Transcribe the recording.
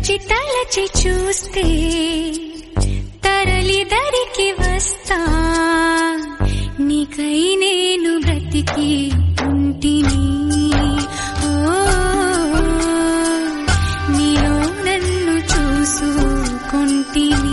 తలచి తలచి చూస్తే తరలి దరికి వస్తా నీకై నేను బ్రతికి ఉంటిని ఓ నీలో నన్ను చూసుకుంటిని